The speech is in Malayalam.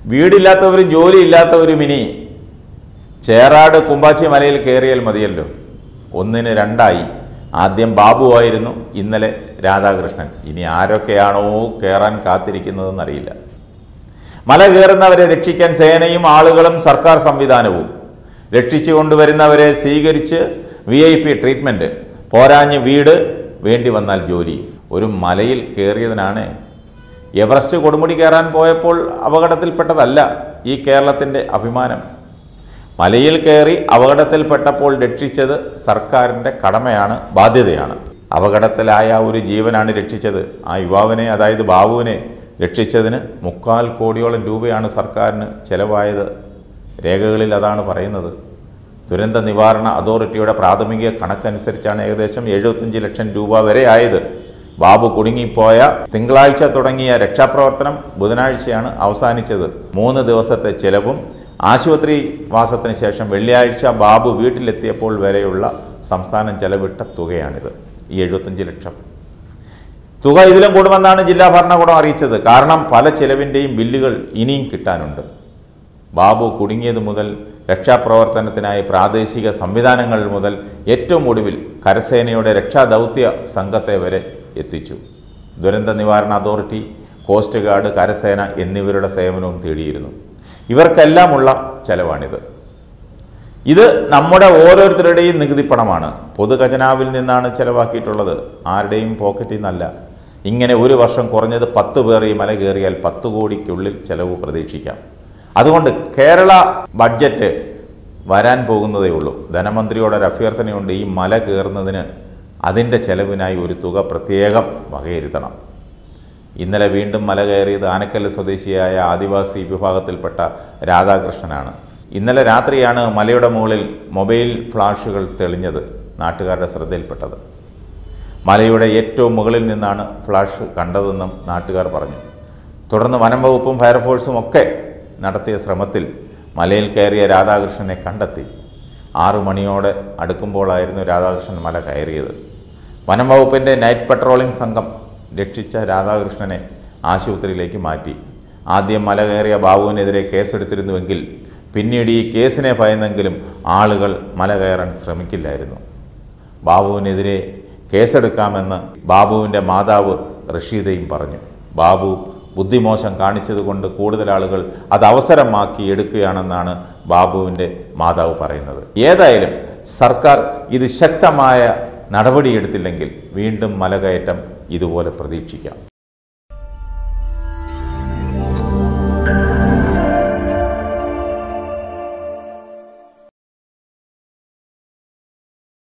വീടില്ലാത്തവരും ജോലി ഇല്ലാത്തവരും ഇനി ചേറാട് കുമ്പാച്ചി മലയിൽ കയറിയാൽ മതിയല്ലോ ഒന്നിന് രണ്ടായി ആദ്യം ബാബുവായിരുന്നു ഇന്നലെ രാധാകൃഷ്ണൻ ഇനി ആരൊക്കെയാണോ കയറാൻ കാത്തിരിക്കുന്നതെന്നറിയില്ല മല കയറുന്നവരെ രക്ഷിക്കാൻ സേനയും ആളുകളും സർക്കാർ സംവിധാനവും രക്ഷിച്ചു കൊണ്ടുവരുന്നവരെ സ്വീകരിച്ച് വി ഐ പി ട്രീറ്റ്മെൻറ്റ് പോരാഞ്ഞ് വീട് വേണ്ടി വന്നാൽ ജോലി ഒരു മലയിൽ കയറിയതിനാണ് എവറസ്റ്റ് കൊടുമുടി കയറാൻ പോയപ്പോൾ അപകടത്തിൽപ്പെട്ടതല്ല ഈ കേരളത്തിൻ്റെ അഭിമാനം മലയിൽ കയറി അപകടത്തിൽപ്പെട്ടപ്പോൾ രക്ഷിച്ചത് സർക്കാരിൻ്റെ കടമയാണ് ബാധ്യതയാണ് അപകടത്തിലായ ഒരു ജീവനാണ് രക്ഷിച്ചത് ആ യുവാവിനെ അതായത് ബാബുവിനെ രക്ഷിച്ചതിന് മുക്കാൽ കോടിയോളം രൂപയാണ് സർക്കാരിന് ചെലവായത് രേഖകളിൽ അതാണ് പറയുന്നത് ദുരന്ത നിവാരണ അതോറിറ്റിയുടെ പ്രാഥമിക കണക്കനുസരിച്ചാണ് ഏകദേശം എഴുപത്തഞ്ച് ലക്ഷം രൂപ വരെ ആയത് ബാബു കുടുങ്ങിപ്പോയ തിങ്കളാഴ്ച തുടങ്ങിയ രക്ഷാപ്രവർത്തനം ബുധനാഴ്ചയാണ് അവസാനിച്ചത് മൂന്ന് ദിവസത്തെ ചെലവും ആശുപത്രി വാസത്തിന് ശേഷം വെള്ളിയാഴ്ച ബാബു വീട്ടിലെത്തിയപ്പോൾ വരെയുള്ള സംസ്ഥാനം ചെലവിട്ട തുകയാണിത് ഈ എഴുപത്തഞ്ച് ലക്ഷം തുക ഇതിലും കൂടുമെന്നാണ് ജില്ലാ ഭരണകൂടം അറിയിച്ചത് കാരണം പല ചെലവിൻ്റെയും ബില്ലുകൾ ഇനിയും കിട്ടാനുണ്ട് ബാബു കുടുങ്ങിയത് മുതൽ രക്ഷാപ്രവർത്തനത്തിനായി പ്രാദേശിക സംവിധാനങ്ങൾ മുതൽ ഏറ്റവും ഒടുവിൽ കരസേനയുടെ രക്ഷാദൗത്യ സംഘത്തെ വരെ എത്തിച്ചു ദുരന്ത നിവാരണ അതോറിറ്റി കോസ്റ്റ് ഗാർഡ് കരസേന എന്നിവരുടെ സേവനവും തേടിയിരുന്നു ഇവർക്കെല്ലാമുള്ള ചെലവാണിത് ഇത് നമ്മുടെ ഓരോരുത്തരുടെയും നികുതി പണമാണ് പൊതുഖജനാവിൽ നിന്നാണ് ചെലവാക്കിയിട്ടുള്ളത് ആരുടെയും പോക്കറ്റിൽ നിന്നല്ല ഇങ്ങനെ ഒരു വർഷം കുറഞ്ഞത് പത്ത് പേർ ഈ മല കയറിയാൽ പത്ത് കോടിക്കുള്ളിൽ ചെലവ് പ്രതീക്ഷിക്കാം അതുകൊണ്ട് കേരള ബഡ്ജറ്റ് വരാൻ പോകുന്നതേ ഉള്ളൂ ധനമന്ത്രിയോട് ഒരു അഭ്യർത്ഥനയുണ്ട് ഈ മല കയറുന്നതിന് അതിൻ്റെ ചെലവിനായി ഒരു തുക പ്രത്യേകം വകയിരുത്തണം ഇന്നലെ വീണ്ടും മല കയറിയത് ആനക്കല്ല് സ്വദേശിയായ ആദിവാസി വിഭാഗത്തിൽപ്പെട്ട രാധാകൃഷ്ണനാണ് ഇന്നലെ രാത്രിയാണ് മലയുടെ മുകളിൽ മൊബൈൽ ഫ്ലാഷുകൾ തെളിഞ്ഞത് നാട്ടുകാരുടെ ശ്രദ്ധയിൽപ്പെട്ടത് മലയുടെ ഏറ്റവും മുകളിൽ നിന്നാണ് ഫ്ലാഷ് കണ്ടതെന്നും നാട്ടുകാർ പറഞ്ഞു തുടർന്ന് വനം വകുപ്പും ഫയർഫോഴ്സും ഒക്കെ നടത്തിയ ശ്രമത്തിൽ മലയിൽ കയറിയ രാധാകൃഷ്ണനെ കണ്ടെത്തി ആറു മണിയോടെ അടുക്കുമ്പോഴായിരുന്നു രാധാകൃഷ്ണൻ മല കയറിയത് വനം വകുപ്പിൻ്റെ നൈറ്റ് പട്രോളിംഗ് സംഘം രക്ഷിച്ച രാധാകൃഷ്ണനെ ആശുപത്രിയിലേക്ക് മാറ്റി ആദ്യം മല കയറിയ ബാബുവിനെതിരെ കേസെടുത്തിരുന്നുവെങ്കിൽ പിന്നീട് ഈ കേസിനെ ഭയന്നെങ്കിലും ആളുകൾ മല കയറാൻ ശ്രമിക്കില്ലായിരുന്നു ബാബുവിനെതിരെ കേസെടുക്കാമെന്ന് ബാബുവിൻ്റെ മാതാവ് റഷീദയും പറഞ്ഞു ബാബു ബുദ്ധിമോശം കാണിച്ചതുകൊണ്ട് കൂടുതൽ ആളുകൾ അത് അവസരമാക്കി എടുക്കുകയാണെന്നാണ് ബാബുവിൻ്റെ മാതാവ് പറയുന്നത് ഏതായാലും സർക്കാർ ഇത് ശക്തമായ നടപടിയെടുത്തില്ലെങ്കിൽ വീണ്ടും മലകയറ്റം ഇതുപോലെ പ്രതീക്ഷിക്കാം